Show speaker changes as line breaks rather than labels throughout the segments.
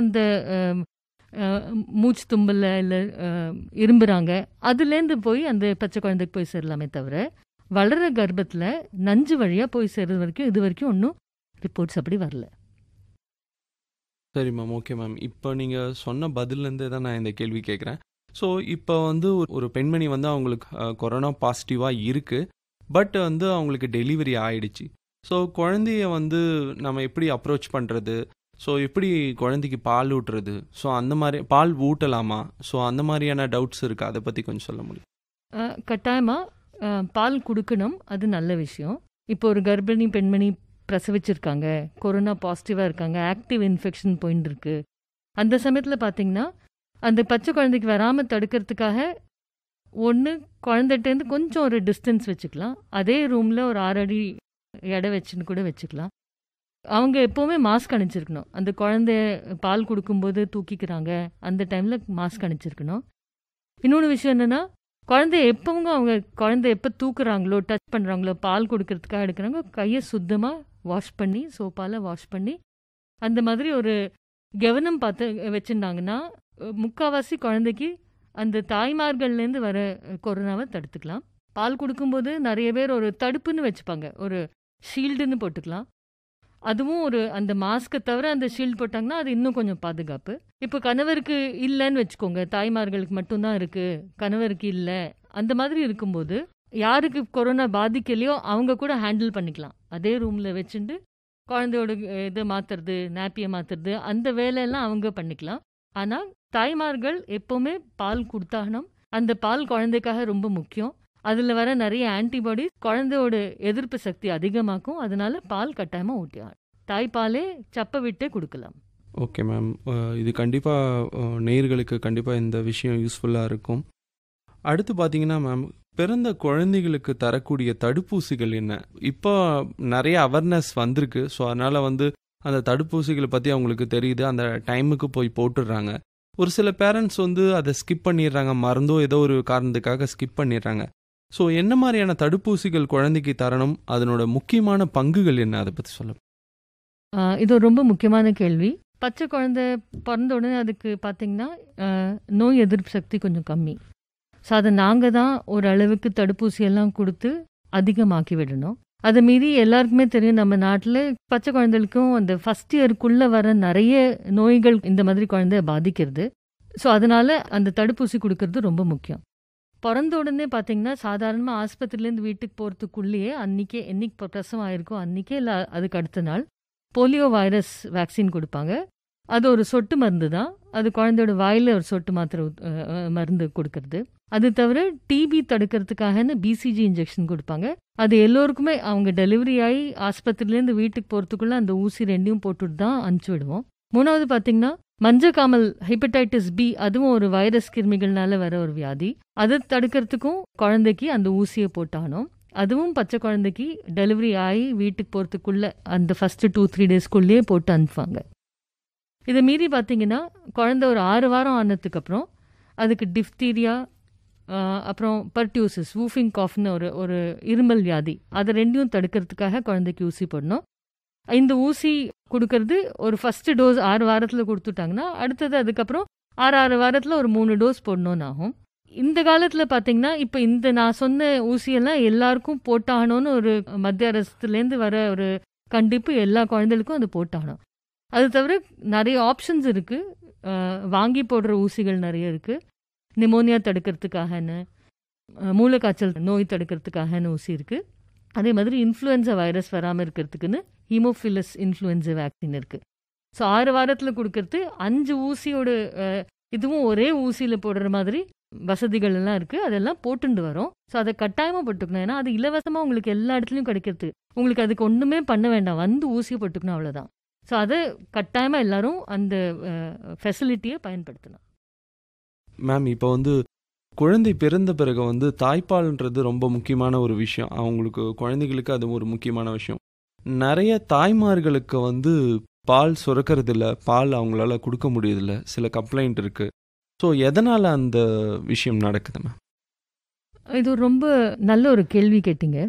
அந்த அஹ், அஹ், மூச்சு தும்பல்ல இல்லை இரும்புறாங்க அதுலேருந்து போய் அந்த பச்சை குழந்தைக்கு போய் சேரலாமே தவிர வளர கர்ப்பத்தில் நஞ்சு வழியாக போய் சேர்றது வரைக்கும் இது வரைக்கும் ஒன்றும் ரிப்போர்ட்ஸ் அப்படி வரல
சரி மேம் ஓகே மேம் இப்போ நீங்கள் சொன்ன பதில்லேருந்தே தான் நான் இந்த கேள்வி கேட்குறேன் ஸோ இப்போ வந்து ஒரு- ஒரு பெண்மணி வந்து அவங்களுக்கு அஹ், கொரோனா பாசிட்டிவாக இருக்குது பட் வந்து அவங்களுக்கு டெலிவரி ஆயிடுச்சு ஸோ குழந்தைய வந்து நம்ம எப்படி அப்ரோச் பண்ணுறது ஸோ எப்படி குழந்தைக்கு பால் ஊட்டுறது ஸோ அந்த மாதிரி பால் ஊட்டலாமா ஸோ அந்த மாதிரியான டவுட்ஸ் இருக்குது அதை பற்றி கொஞ்சம் சொல்ல முடியும்
கட்டாயமாக பால் கொடுக்கணும் அது நல்ல விஷயம் இப்போ ஒரு கர்ப்பிணி பெண்மணி பிரசவிச்சிருக்காங்க கொரோனா பாசிட்டிவாக இருக்காங்க ஆக்டிவ் இன்ஃபெக்ஷன் போயின்னு இருக்கு அந்த சமயத்தில் பார்த்தீங்கன்னா அந்த பச்சை குழந்தைக்கு வராமல் தடுக்கிறதுக்காக ஒன்று குழந்தைகிட்டேருந்து கொஞ்சம் ஒரு டிஸ்டன்ஸ் வச்சுக்கலாம் அதே ரூமில் ஒரு ஆறு அடி எடை வச்சுன்னு கூட வச்சுக்கலாம் அவங்க எப்போவுமே மாஸ்க் அணிச்சிருக்கணும் அந்த குழந்தைய பால் கொடுக்கும்போது தூக்கிக்கிறாங்க அந்த டைமில் மாஸ்க் அணிச்சிருக்கணும் இன்னொன்று விஷயம் என்னென்னா குழந்தைய எப்பவும் அவங்க குழந்தை எப்போ தூக்குறாங்களோ டச் பண்ணுறாங்களோ பால் கொடுக்கறதுக்காக எடுக்கிறாங்க கையை சுத்தமாக வாஷ் பண்ணி சோப்பால் வாஷ் பண்ணி அந்த மாதிரி ஒரு கவனம் பார்த்து வச்சுருந்தாங்கன்னா முக்கால்வாசி குழந்தைக்கு அந்த தாய்மார்கள்லேருந்து வர கொரோனாவை தடுத்துக்கலாம் பால் கொடுக்கும்போது நிறைய பேர் ஒரு தடுப்புன்னு வச்சுப்பாங்க ஒரு ஷீல்டுன்னு போட்டுக்கலாம் அதுவும் ஒரு அந்த மாஸ்க்கை தவிர அந்த ஷீல்டு போட்டாங்கன்னா அது இன்னும் கொஞ்சம் பாதுகாப்பு இப்போ கணவருக்கு இல்லைன்னு வச்சுக்கோங்க தாய்மார்களுக்கு மட்டும்தான் இருக்கு கணவருக்கு இல்லை அந்த மாதிரி இருக்கும்போது யாருக்கு கொரோனா பாதிக்கலையோ அவங்க கூட ஹேண்டில் பண்ணிக்கலாம் அதே ரூமில் வச்சுட்டு குழந்தையோட அஹ், இதை மாற்றுறது நாப்பியை மாற்றுறது அந்த வேலையெல்லாம் அவங்க பண்ணிக்கலாம் ஆனால் தாய்மார்கள் எப்போவுமே பால் கொடுத்தாகணும் அந்த பால் குழந்தைக்காக ரொம்ப முக்கியம் அதில் வர நிறைய ஆன்டிபாடி குழந்தையோட எதிர்ப்பு சக்தி அதிகமாக்கும் அதனால பால் கட்டாயமாக ஊட்டியாகும் தாய்ப்பாலே சப்பை விட்டே கொடுக்கலாம்
ஓகே மேம் இது கண்டிப்பாக நேயர்களுக்கு கண்டிப்பாக இந்த விஷயம் யூஸ்ஃபுல்லாக இருக்கும் அடுத்து பார்த்தீங்கன்னா மேம் பிறந்த குழந்தைகளுக்கு தரக்கூடிய தடுப்பூசிகள் என்ன இப்போ நிறைய அவேர்னஸ் வந்திருக்கு ஸோ அதனால் வந்து அந்த தடுப்பூசிகளை பற்றி அவங்களுக்கு தெரியுது அந்த டைமுக்கு போய் போட்டுடுறாங்க ஒரு சில பேரண்ட்ஸ் வந்து அதை ஸ்கிப் பண்ணிடுறாங்க மறந்தோ ஏதோ ஒரு காரணத்துக்காக ஸ்கிப் பண்ணிடுறாங்க ஸோ என்ன மாதிரியான தடுப்பூசிகள் குழந்தைக்கு தரணும் அதனோட முக்கியமான பங்குகள் என்ன அதை பற்றி சொல்ல
ஆஹ் இது ஒரு ரொம்ப முக்கியமான கேள்வி பச்சை குழந்தை பிறந்த உடனே அதுக்கு பார்த்தீங்கன்னா ஆஹ் நோய் எதிர்ப்பு சக்தி கொஞ்சம் கம்மி ஸோ அதை நாங்கள் தான் ஒரு அளவுக்கு தடுப்பூசி எல்லாம் கொடுத்து அதிகமாக்கி விடணும் அதை மீறி எல்லாருக்குமே தெரியும் நம்ம நாட்டில் பச்சை குழந்தைகளுக்கும் அந்த ஃபஸ்ட் இயருக்குள்ளே வர நிறைய நோய்கள் இந்த மாதிரி குழந்தைய பாதிக்கிறது ஸோ அதனால அந்த தடுப்பூசி கொடுக்கறது ரொம்ப முக்கியம் பிறந்த உடனே பார்த்தீங்கன்னா சாதாரணமாக ஆஸ்பத்திரியிலேருந்து வீட்டுக்கு போகிறதுக்குள்ளேயே அன்றைக்கே என்னைக்கு பிரசவம் ஆயிருக்கோ அன்றைக்கே இல்லை அதுக்கு அடுத்த நாள் போலியோ வைரஸ் வேக்சின் கொடுப்பாங்க அது ஒரு சொட்டு மருந்து தான் அது குழந்தையோட வாயில் ஒரு சொட்டு மாத்திரை ஊத்- அஹ் அஹ் மருந்து கொடுக்கறது அது தவிர டிபி தடுக்கிறதுக்காகன்னு பிசிஜி இன்ஜெக்ஷன் கொடுப்பாங்க அது எல்லோருக்குமே அவங்க டெலிவரி ஆகி ஆஸ்பத்திரியிலேருந்து வீட்டுக்கு போகிறதுக்குள்ளே அந்த ஊசி ரெண்டையும் போட்டுட்டு தான் அனுப்பிச்சி விடுவோம் மூணாவது பார்த்தீங்கன்னா மஞ்சக்காமல் ஹெப்படைட்டிஸ் பி அதுவும் ஒரு வைரஸ் கிருமிகள்னால வர ஒரு வியாதி அதை தடுக்கிறதுக்கும் குழந்தைக்கு அந்த ஊசியை போட்டானோம் அதுவும் பச்சை குழந்தைக்கு டெலிவரி ஆகி வீட்டுக்கு போகிறதுக்குள்ள அந்த ஃபஸ்ட்டு டூ த்ரீ டேஸ்க்குள்ளேயே போட்டு அனுப்புவாங்க இதை மீறி பார்த்தீங்கன்னா குழந்தை ஒரு ஆறு வாரம் ஆனதுக்கப்புறம் அதுக்கு டிஃப்தீரியா அப்புறம் பர்டியூசஸ் வூஃபிங் காஃப்னு ஒரு ஒரு இருமல் வியாதி அதை ரெண்டையும் தடுக்கிறதுக்காக குழந்தைக்கு ஊசி போடணும் இந்த ஊசி கொடுக்கறது ஒரு ஃபஸ்ட்டு டோஸ் ஆறு வாரத்தில் கொடுத்துட்டாங்கன்னா அடுத்தது அதுக்கப்புறம் ஆறு ஆறு வாரத்தில் ஒரு மூணு டோஸ் போடணும்னு ஆகும் இந்த காலத்தில் பார்த்தீங்கன்னா இப்போ இந்த நான் சொன்ன ஊசியெல்லாம் எல்லாருக்கும் போட்டாகணும்னு ஒரு மத்திய அரசுலேருந்து வர ஒரு கண்டிப்பு எல்லா குழந்தைகளுக்கும் அது போட்டாகணும் அது தவிர நிறைய ஆப்ஷன்ஸ் இருக்குது வாங்கி போடுற ஊசிகள் நிறைய இருக்குது நிமோனியா தடுக்கிறதுக்காகன்னு அஹ், மூளைக்காய்ச்சல் நோய் தடுக்கிறதுக்காகன்னு ஊசி இருக்குது அதே மாதிரி இன்ஃப்ளூயன்சா வைரஸ் வராமல் இருக்கிறதுக்குன்னு ஹீமோஃபிலஸ் இன்ஃப்ளூயன்சா வேக்சின் இருக்குது ஸோ ஆறு வாரத்தில் கொடுக்கறது அஞ்சு ஊசியோட அஹ், இதுவும் ஒரே ஊசியில் போடுற மாதிரி வசதிகள் எல்லாம் இருக்குது அதெல்லாம் போட்டுண்டு வரோம் ஸோ அதை கட்டாயமாக போட்டுக்கணும் ஏன்னா அது இலவசமாக உங்களுக்கு எல்லா இடத்துலையும் கிடைக்கிறது உங்களுக்கு அதுக்கு ஒன்றுமே பண்ண வேண்டாம் வந்து ஊசியை போட்டுக்கணும் அவ்வளோதான் ஸோ அதை கட்டாயமாக எல்லாரும் அந்த ஃபெசிலிட்டியை பயன்படுத்தணும்
மேம் இப்போ வந்து குழந்தை பிறந்த பிறகு வந்து தாய்ப்பால்ன்றது ரொம்ப முக்கியமான ஒரு விஷயம் அவங்களுக்கு குழந்தைகளுக்கு அது ஒரு முக்கியமான விஷயம் நிறைய தாய்மார்களுக்கு வந்து பால் சுரக்கிறதில்ல பால் அவங்களால கொடுக்க முடியறதில்ல சில கம்ப்ளைண்ட் இருக்கு ஸோ எதனால அந்த விஷயம் நடக்குது மேம்
இது ஒரு ரொம்ப நல்ல ஒரு கேள்வி கேட்டீங்க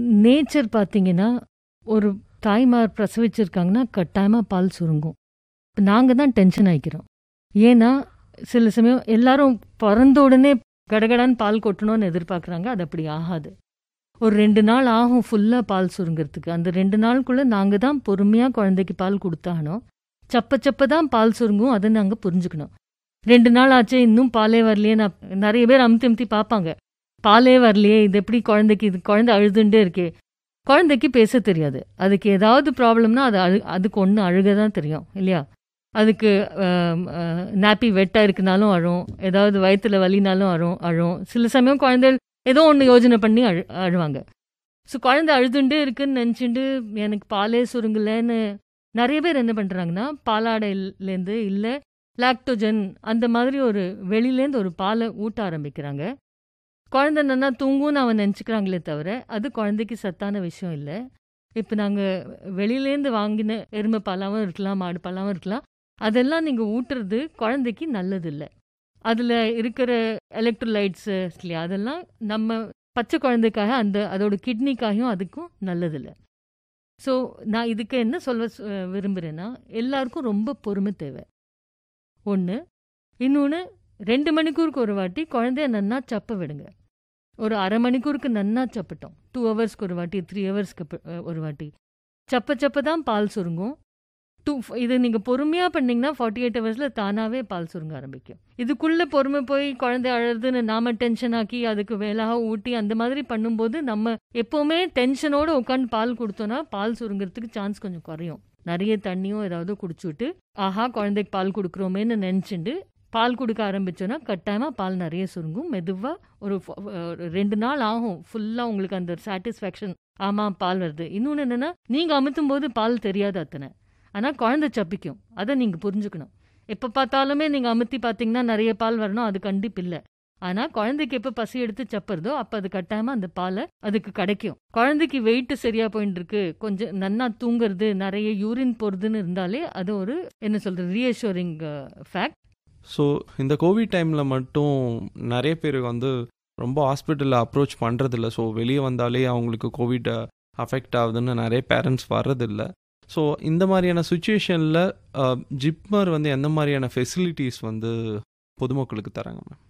நேச்சர் பார்த்தீங்கன்னா ஒரு தாய்மார் பிரசவிச்சிருக்காங்கன்னா கட்டாயமாக பால் சுருங்கும் நாங்கள் தான் டென்ஷன் ஆகிக்கிறோம் ஏன்னா சில சமயம் எல்லாரும் பிறந்த உடனே கடகடான்னு பால் கொட்டணும்னு எதிர்பார்க்குறாங்க அது அப்படி ஆகாது ஒரு ரெண்டு நாள் ஆகும் ஃபுல்லாக பால் சுருங்கிறதுக்கு அந்த ரெண்டு நாளுக்குள்ளே நாங்கள் தான் பொறுமையாக குழந்தைக்கு பால் கொடுத்தாகணும் சப்ப சப்ப தான் பால் சுருங்கும் அதை நாங்கள் புரிஞ்சுக்கணும் ரெண்டு நாள் ஆச்சு இன்னும் பாலே வரலையே நான் நிறைய பேர் அமுத்தி அமுத்தி பார்ப்பாங்க பாலே வரலையே இது எப்படி குழந்தைக்கு இது குழந்தை அழுதுண்டே இருக்கே குழந்தைக்கு பேச தெரியாது அதுக்கு ஏதாவது ப்ராப்ளம்னா அது அழு அதுக்கு ஒன்று அழுக தான் தெரியும் இல்லையா அதுக்கு நாப்பி வெட்டாக இருக்குனாலும் அழும் ஏதாவது வயிற்றுல வலினாலும் அழும் அழும் சில சமயம் குழந்தைகள் ஏதோ ஒன்று யோஜனை பண்ணி அழு அழுவாங்க ஸோ குழந்தை அழுதுண்டே இருக்குன்னு நினச்சிட்டு எனக்கு பாலே சுருங்கலைன்னு நிறைய பேர் என்ன பண்ணுறாங்கன்னா பாலாடையிலேருந்து இல்லை லாக்டோஜன் அந்த மாதிரி ஒரு வெளியிலேருந்து ஒரு பாலை ஊட்ட ஆரம்பிக்கிறாங்க குழந்தை நல்லா தூங்கும்னு அவன் நினச்சிக்கிறாங்களே தவிர அது குழந்தைக்கு சத்தான விஷயம் இல்லை இப்போ நாங்கள் வெளியிலேருந்து வாங்கின எருமை பாலாவும் இருக்கலாம் மாடு பாலாவும் இருக்கலாம் அதெல்லாம் நீங்கள் ஊட்டுறது குழந்தைக்கு நல்லதில்லை அதில் இருக்கிற எலக்ட்ரோலைட்ஸு இல்லையா அதெல்லாம் நம்ம பச்சை குழந்தைக்காக அந்த அதோட கிட்னிக்காகவும் அதுக்கும் நல்லதில்லை ஸோ நான் இதுக்கு என்ன சொல்ல விரும்புகிறேன்னா எல்லாருக்கும் ரொம்ப பொறுமை தேவை ஒன்று இன்னொன்று ரெண்டு மணிக்கூருக்கு ஒரு வாட்டி குழந்தைய நன்னா சப்ப விடுங்க ஒரு அரை மணிக்கூருக்கு நன்னா சப்பட்டோம் டூ ஹவர்ஸ்க்கு ஒரு வாட்டி த்ரீ ஹவர்ஸ்க்கு ஒரு வாட்டி சப்ப சப்ப தான் பால் சுருங்கும் டூ இது நீங்கள் பொறுமையாக பண்ணிங்கன்னா ஃபார்ட்டி எயிட் ஹவர்ஸில் தானாகவே பால் சுருங்க ஆரம்பிக்கும் இதுக்குள்ளே பொறுமை போய் குழந்தை அழுதுன்னு நாம டென்ஷன் ஆக்கி அதுக்கு வேலாக ஊட்டி அந்த மாதிரி பண்ணும்போது நம்ம எப்போவுமே டென்ஷனோடு உட்காந்து பால் கொடுத்தோன்னா பால் சுருங்கிறதுக்கு சான்ஸ் கொஞ்சம் குறையும் நிறைய தண்ணியும் ஏதாவது குடிச்சுட்டு ஆஹா குழந்தைக்கு பால் கொடுக்குறோமேன்னு நினச்சிண்டு பால் கொடுக்க ஆரம்பிச்சோன்னா கட்டாயமாக பால் நிறைய சுருங்கும் மெதுவாக ஒரு ரெண்டு நாள் ஆகும் ஃபுல்லாக உங்களுக்கு அந்த சாட்டிஸ்ஃபேக்ஷன் ஆமாம் பால் வருது இன்னொன்று என்னென்னா நீங்கள் அமுத்தும் போது பால் தெரியாது அத்தனை ஆனால் குழந்தை சப்பிக்கும் அதை நீங்கள் புரிஞ்சுக்கணும் எப்போ பார்த்தாலுமே நீங்கள் அமுத்தி பார்த்தீங்கன்னா நிறைய பால் வரணும் அது கண்டிப்பு இல்லை ஆனால் குழந்தைக்கு எப்போ பசி எடுத்து சப்புறதோ அப்போ அது கட்டாயமாக அந்த பாலை அதுக்கு கிடைக்கும் குழந்தைக்கு வெயிட் சரியாக போயிட்டு இருக்கு கொஞ்சம் நன்னா தூங்குறது நிறைய யூரின் போகிறதுன்னு இருந்தாலே அது ஒரு என்ன சொல்கிறது ரீஅஷூரிங் ஃபேக்ட்
ஸோ இந்த கோவிட் டைமில் மட்டும் நிறைய பேர் வந்து ரொம்ப ஹாஸ்பிட்டலில் அப்ரோச் பண்ணுறதில்ல ஸோ வெளியே வந்தாலே அவங்களுக்கு கோவிட் அஃபெக்ட் ஆகுதுன்னு நிறைய பேரண்ட்ஸ் வர்றதில்ல ஸோ இந்த மாதிரியான சுச்சுவேஷனில் ஜிப்மர் வந்து எந்த மாதிரியான ஃபெசிலிட்டிஸ் வந்து பொதுமக்களுக்கு தராங்க மேம்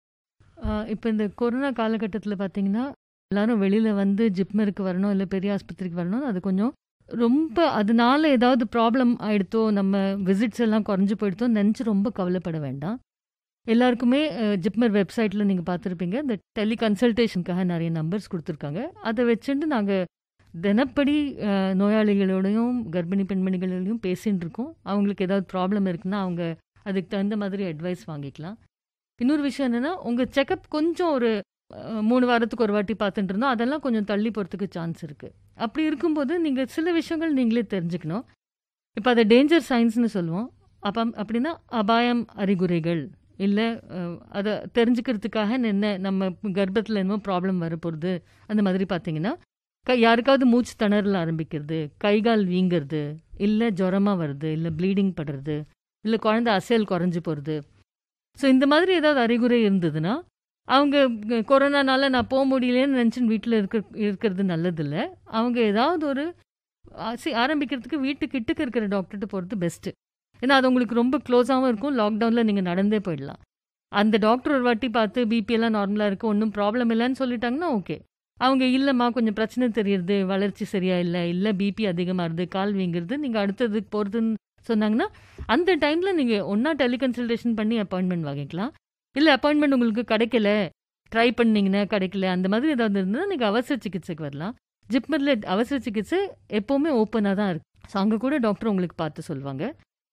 இப்போ இந்த கொரோனா காலகட்டத்தில் பார்த்தீங்கன்னா எல்லாரும் வெளியில் வந்து ஜிப்மருக்கு வரணும் இல்லை பெரிய ஆஸ்பத்திரிக்கு வரணும் அது கொஞ்சம் ரொம்ப அதனால ஏதாவது ப்ராப்ளம் ஆயிடுத்தோ நம்ம விசிட்ஸ் எல்லாம் குறைஞ்சி போயிடுத்தோ நினச்சி ரொம்ப கவலைப்பட வேண்டாம் எல்லாருக்குமே ஜிப்மர் வெப்சைட்டில் நீங்கள் பார்த்துருப்பீங்க இந்த டெலி கன்சல்டேஷனுக்காக நிறைய நம்பர்ஸ் கொடுத்துருக்காங்க அதை வச்சுட்டு நாங்கள் தினப்படி நோயாளிகளோடையும் கர்ப்பிணி பெண்மணிகளோடையும் பேசின்னு இருக்கோம் அவங்களுக்கு ஏதாவது ப்ராப்ளம் இருக்குன்னா அவங்க அதுக்கு தகுந்த மாதிரி அட்வைஸ் வாங்கிக்கலாம் இன்னொரு விஷயம் என்னென்னா உங்கள் செக்கப் கொஞ்சம் ஒரு மூணு வாரத்துக்கு ஒரு வாட்டி பார்த்துட்டு இருந்தோம் அதெல்லாம் கொஞ்சம் தள்ளி போகிறதுக்கு சான்ஸ் இருக்குது அப்படி இருக்கும்போது நீங்கள் சில விஷயங்கள் நீங்களே தெரிஞ்சுக்கணும் இப்போ அதை டேஞ்சர் சயின்ஸ்னு சொல்லுவோம் அப்போ அப்படின்னா அபாயம் அறிகுறிகள் இல்லை அதை தெரிஞ்சுக்கிறதுக்காக என்ன நம்ம கர்ப்பத்தில் என்னமோ ப்ராப்ளம் வரப்போகிறது அந்த மாதிரி பார்த்தீங்கன்னா க யாருக்காவது மூச்சு திணறல் ஆரம்பிக்கிறது கைகால் வீங்கிறது இல்லை ஜுரமாக வருது இல்லை ப்ளீடிங் படுறது இல்லை குழந்தை அசையல் குறைஞ்சி போகிறது ஸோ இந்த மாதிரி ஏதாவது அறிகுறி இருந்ததுன்னா அவங்க கொரோனானால நான் போக முடியலன்னு நினச்சின்னு வீட்டில் இருக்க இருக்கிறது நல்லதில்ல அவங்க ஏதாவது ஒரு ஆரம்பிக்கிறதுக்கு வீட்டுக்கிட்டுக்கு இருக்கிற டாக்டர்கிட்ட போகிறது பெஸ்ட்டு ஏன்னா அது உங்களுக்கு ரொம்ப க்ளோஸாகவும் இருக்கும் லாக்டவுனில் நீங்கள் நடந்தே போயிடலாம் அந்த டாக்டர் ஒரு வாட்டி பார்த்து பிபி எல்லாம் நார்மலாக இருக்குது ஒன்றும் ப்ராப்ளம் இல்லைன்னு சொல்லிட்டாங்கன்னா ஓகே அவங்க இல்லைம்மா கொஞ்சம் பிரச்சனை தெரியுது வளர்ச்சி சரியா இல்லை இல்லை பிபி அதிகமாக இருது கால் வீங்குறது நீங்கள் அடுத்ததுக்கு போகிறதுன்னு சொன்னாங்கன்னா அந்த டைமில் நீங்கள் ஒன்றா டெலிகன்சல்டேஷன் பண்ணி அப்பாயின்மெண்ட் வாங்கிக்கலாம் இல்லை அப்பாயின்மெண்ட் உங்களுக்கு கிடைக்கல ட்ரை பண்ணிங்கன்னா கிடைக்கல அந்த மாதிரி ஏதாவது இருந்ததுன்னா நீங்கள் அவசர சிகிச்சைக்கு வரலாம் ஜிப்மரில் அவசர சிகிச்சை எப்போவுமே ஓப்பனாக தான் இருக்குது ஸோ அங்கே கூட டாக்டர் உங்களுக்கு பார்த்து சொல்லுவாங்க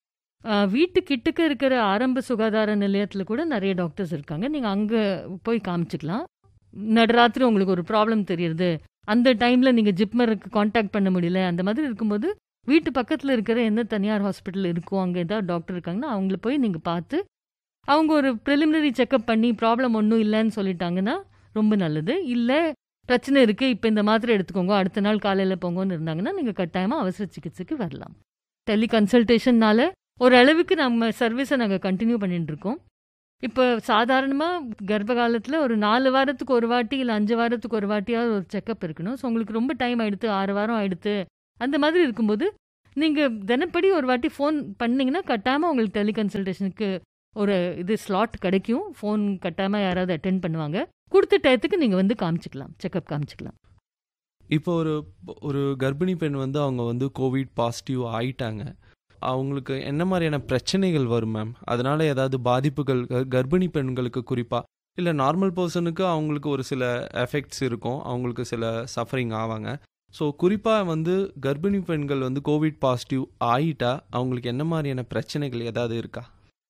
வீட்டு கிட்டக்க இருக்கிற ஆரம்ப சுகாதார நிலையத்தில் கூட நிறைய டாக்டர்ஸ் இருக்காங்க நீங்கள் அங்கே போய் காமிச்சிக்கலாம் நடராத்திரி உங்களுக்கு ஒரு ப்ராப்ளம் தெரியுது அந்த டைமில் நீங்கள் ஜிப்மருக்கு காண்டாக்ட் பண்ண முடியல அந்த மாதிரி இருக்கும்போது வீட்டு பக்கத்தில் இருக்கிற என்ன தனியார் ஹாஸ்பிட்டல் இருக்கோ அங்கே ஏதாவது டாக்டர் இருக்காங்கன்னா அவங்கள போய் நீங்கள் பார்த்து அவங்க ஒரு ப்ரிலிமினரி செக்கப் பண்ணி ப்ராப்ளம் ஒன்றும் இல்லைன்னு சொல்லிட்டாங்கன்னா ரொம்ப நல்லது இல்லை பிரச்சனை இருக்குது இப்போ இந்த மாத்திரை எடுத்துக்கோங்க அடுத்த நாள் காலையில் போங்கன்னு இருந்தாங்கன்னா நீங்கள் கட்டாயமாக அவசர சிகிச்சைக்கு வரலாம் டெலி கன்சல்டேஷன்னால ஓரளவுக்கு நம்ம சர்வீஸை நாங்கள் கண்டினியூ பண்ணிட்டு இருக்கோம் இப்போ சாதாரணமாக கர்ப்ப காலத்தில் ஒரு நாலு வாரத்துக்கு ஒரு வாட்டி இல்லை அஞ்சு வாரத்துக்கு ஒரு வாட்டியாவது ஒரு செக்கப் இருக்கணும் ஸோ உங்களுக்கு ரொம்ப டைம் ஆயிடுத்து ஆறு வாரம் ஆயிடுத்து அந்த மாதிரி இருக்கும்போது நீங்கள் தினப்படி ஒரு வாட்டி ஃபோன் பண்ணீங்கன்னா கட்டாமல் உங்களுக்கு டெலிகன்சல்டேஷனுக்கு ஒரு இது ஸ்லாட் கிடைக்கும் ஃபோன் கட்டாமல் யாராவது அட்டென்ட் பண்ணுவாங்க கொடுத்த டயத்துக்கு நீங்கள் வந்து காமிச்சிக்கலாம் செக்கப் காமிச்சிக்கலாம்
இப்போ ஒரு ஒரு கர்ப்பிணி பெண் வந்து அவங்க வந்து கோவிட் பாசிட்டிவ் ஆயிட்டாங்க அவங்களுக்கு என்ன மாதிரியான பிரச்சனைகள் வரும் மேம் அதனால ஏதாவது பாதிப்புகள் க- கர்ப்பிணி பெண்களுக்கு குறிப்பா இல்லை நார்மல் பர்சனுக்கு அவங்களுக்கு ஒரு சில எஃபெக்ட்ஸ் இருக்கும் அவங்களுக்கு சில சஃபரிங் ஆவாங்க ஸோ குறிப்பாக வந்து கர்ப்பிணி பெண்கள் வந்து கோவிட் பாசிட்டிவ் ஆயிட்டா அவங்களுக்கு என்ன மாதிரியான பிரச்சனைகள் ஏதாவது இருக்கா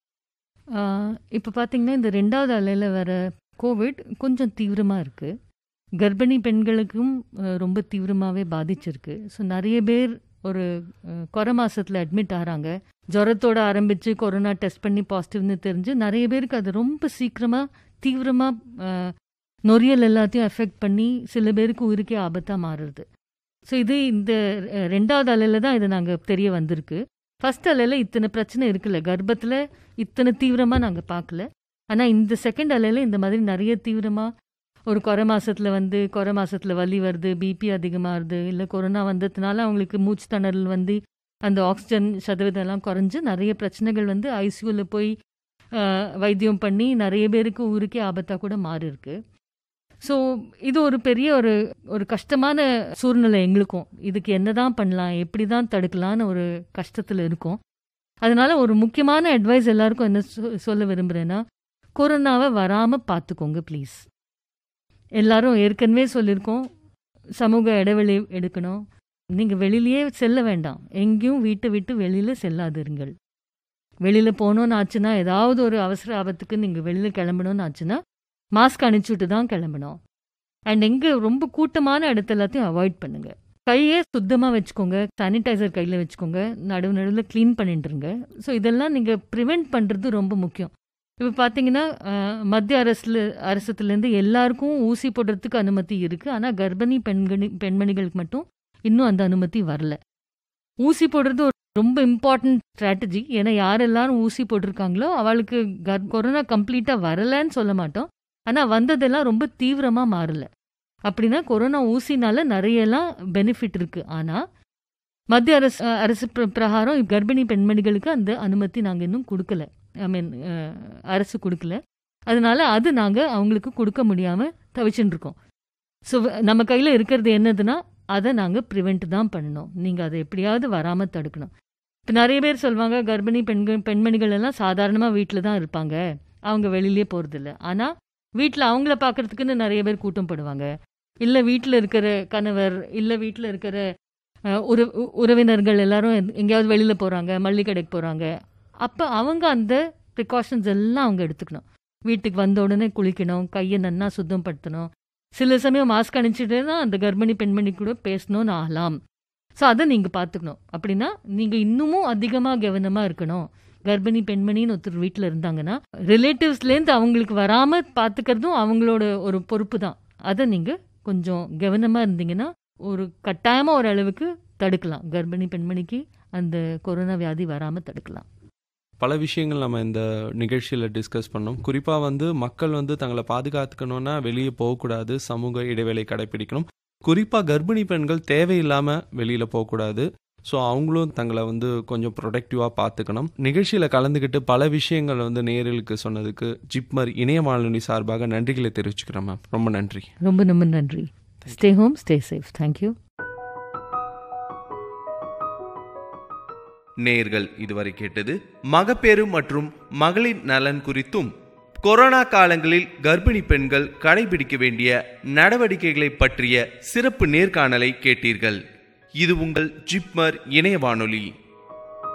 இப்போ பார்த்தீங்கன்னா இந்த ரெண்டாவது அலையில் வர கோவிட் கொஞ்சம் தீவிரமாக இருக்குது கர்ப்பிணி பெண்களுக்கும் அஹ், ரொம்ப தீவிரமாகவே பாதிச்சிருக்கு ஸோ நிறைய பேர் ஒரு அஹ், கொரை மாசத்துல அட்மிட் ஆகிறாங்க ஜுரத்தோட ஆரம்பித்து கொரோனா டெஸ்ட் பண்ணி பாசிட்டிவ்னு தெரிஞ்சு நிறைய பேருக்கு அது ரொம்ப சீக்கிரமாக தீவிரமாக நொறியல் எல்லாத்தையும் எஃபெக்ட் பண்ணி சில பேருக்கு உயிருக்கே ஆபத்தாக மாறுறது ஸோ இது இந்த அஹ், ரெண்டாவது அலையில் தான் இது நாங்கள் தெரிய வந்திருக்கு ஃபர்ஸ்ட் அலையில் இத்தனை பிரச்சனை இருக்குல்ல கர்ப்பத்தில் இத்தனை தீவிரமாக நாங்கள் பார்க்கல ஆனால் இந்த செகண்ட் அலையில் இந்த மாதிரி நிறைய தீவிரமாக ஒரு கொரை மாசத்துல வந்து கொரை மாசத்துல வலி வருது பிபி அதிகமாகுது இல்லை கொரோனா வந்ததுனால அவங்களுக்கு மூச்சு திணறல் வந்து அந்த ஆக்சிஜன் சதவீதம் எல்லாம் குறைஞ்சு நிறைய பிரச்சனைகள் வந்து ஐசியூவில் போய் அஹ், வைத்தியம் பண்ணி நிறைய பேருக்கு ஊருக்கே ஆபத்தாக கூட மாறி இருக்கு ஸோ இது ஒரு பெரிய ஒரு ஒரு கஷ்டமான சூழ்நிலை எங்களுக்கும் இதுக்கு என்னதான் பண்ணலாம் எப்படி தான் தடுக்கலான்னு ஒரு கஷ்டத்தில் இருக்கோம் அதனால ஒரு முக்கியமான அட்வைஸ் எல்லாருக்கும் என்ன சொ- சொல்ல விரும்புகிறேன்னா கொரோனாவை வராமல் பார்த்துக்கோங்க ப்ளீஸ் எல்லாரும் ஏற்கனவே சொல்லியிருக்கோம் சமூக இடைவெளி எடுக்கணும் நீங்கள் வெளியிலேயே செல்ல வேண்டாம் எங்கேயும் வீட்டை விட்டு வெளியில் செல்லாதிருங்கள் வெளியில் போகணும்னு ஆச்சுன்னா ஏதாவது ஒரு அவசர ஆபத்துக்கு நீங்கள் வெளியில் கிளம்பணும்னு ஆச்சுன்னா மாஸ்க் அணிச்சுட்டு தான் கிளம்பணும் அண்ட் எங்கே ரொம்ப கூட்டமான இடத்த எல்லாத்தையும் அவாய்ட் பண்ணுங்க கையே சுத்தமாக வச்சுக்கோங்க சானிடைசர் கையில் வச்சுக்கோங்க நடுவு நடுவில் க்ளீன் பண்ணிட்டுருங்க ஸோ இதெல்லாம் நீங்கள் ப்ரிவெண்ட் பண்ணுறது ரொம்ப முக்கியம் இப்போ பார்த்தீங்கன்னா அஹ், மத்திய அரசுல அரசுலேருந்து எல்லாருக்கும் ஊசி போடுறதுக்கு அனுமதி இருக்குது ஆனால் கர்ப்பிணி பெண்கணி பெண்மணிகளுக்கு மட்டும் இன்னும் அந்த அனுமதி வரல ஊசி போடுறது ஒரு ரொம்ப இம்பார்ட்டன்ட் ஸ்ட்ராட்டஜி ஏன்னா யார் எல்லாரும் ஊசி போட்டிருக்காங்களோ அவளுக்கு கர் கொரோனா கம்ப்ளீட்டாக வரலன்னு சொல்ல மாட்டோம் ஆனால் வந்ததெல்லாம் ரொம்ப தீவிரமாக மாறல அப்படின்னா கொரோனா ஊசினால நிறையலாம் பெனிஃபிட் இருக்கு ஆனால் மத்திய அரசு அஹ், அரசு பிர- பிரகாரம் கர்ப்பிணி பெண்மணிகளுக்கு அந்த அனுமதி நாங்கள் இன்னும் கொடுக்கல ஐ மீன் அரசு கொடுக்கல அதனால அது நாங்கள் அவங்களுக்கு கொடுக்க முடியாமல் தவிச்சுட்டு இருக்கோம் ஸோ நம்ம கையில் இருக்கிறது என்னதுன்னா அதை நாங்கள் ப்ரிவெண்ட் தான் பண்ணணும் நீங்கள் அதை எப்படியாவது வராமல் தடுக்கணும் இப்போ நிறைய பேர் சொல்லுவாங்க கர்ப்பிணி பெண்கள் பெண்மணிகள் எல்லாம் சாதாரணமாக வீட்டில் தான் இருப்பாங்க அவங்க வெளியிலே போகிறதில்ல ஆனால் வீட்டில் அவங்கள பார்க்கறதுக்குன்னு நிறைய பேர் கூட்டம் போடுவாங்க இல்லை வீட்டில் இருக்கிற கணவர் இல்லை வீட்டில் இருக்கிற அஹ், உற உ- உறவினர்கள் எல்லாரும் எங்க- எங்கேயாவது வெளியில் போகிறாங்க மல்லிகை கடைக்கு போகிறாங்க அப்போ அவங்க அந்த ப்ரிகாஷன்ஸ் எல்லாம் அவங்க எடுத்துக்கணும் வீட்டுக்கு வந்த உடனே குளிக்கணும் கையை நன்னா சுத்தப்படுத்தணும் சில சமயம் மாஸ்க் அணிச்சிட்டு தான் அந்த கர்ப்பிணி பெண்மணி கூட பேசணும்னு ஆகலாம் ஸோ அதை நீங்கள் பார்த்துக்கணும் அப்படின்னா நீங்கள் இன்னமும் அதிகமாக கவனமாக இருக்கணும் கர்ப்பிணி பெண்மணின்னு ஒருத்தர் வீட்டில் இருந்தாங்கன்னா ரிலேட்டிவ்ஸ்லேருந்து அவங்களுக்கு வராமல் பார்த்துக்கிறதும் அவங்களோட ஒரு பொறுப்பு தான் அதை நீங்கள் கொஞ்சம் கவனமாக இருந்தீங்கன்னா ஒரு கட்டாயமாக ஒரு அளவுக்கு தடுக்கலாம் கர்ப்பிணி பெண்மணிக்கு அந்த கொரோனா வியாதி வராமல் தடுக்கலாம்
பல விஷயங்கள் நம்ம இந்த நிகழ்ச்சியில் டிஸ்கஸ் பண்ணோம் குறிப்பாக வந்து மக்கள் வந்து தங்களை பாதுகாத்துக்கணும்னா வெளியே போகக்கூடாது சமூக இடைவேளை கடைபிடிக்கணும் குறிப்பாக கர்ப்பிணி பெண்கள் தேவையில்லாமல் வெளியில் போகக்கூடாது ஸோ அவங்களும் தங்களை வந்து கொஞ்சம் ப்ரொடக்டிவாக பார்த்துக்கணும் நிகழ்ச்சியில் கலந்துக்கிட்டு பல விஷயங்கள் வந்து நேயர்களுக்கு சொன்னதுக்கு ஜிப்மர் இணைய மாலினி சார்பாக நன்றிகளை தெரிவிச்சுக்கிறேன் மேம் ரொம்ப நன்றி
ரொம்ப ரொம்ப நன்றி stay home stay safe thank you
நேர்கள் இதுவரை கேட்டது மகப்பேறு மற்றும் மகளிர் நலன் குறித்தும் கொரோனா காலங்களில் கர்ப்பிணி பெண்கள் கடைபிடிக்க வேண்டிய நடவடிக்கைகளை பற்றிய சிறப்பு நேர்காணலை கேட்டீர்கள் இது உங்கள் ஜிப்மர் இணைய வானொலி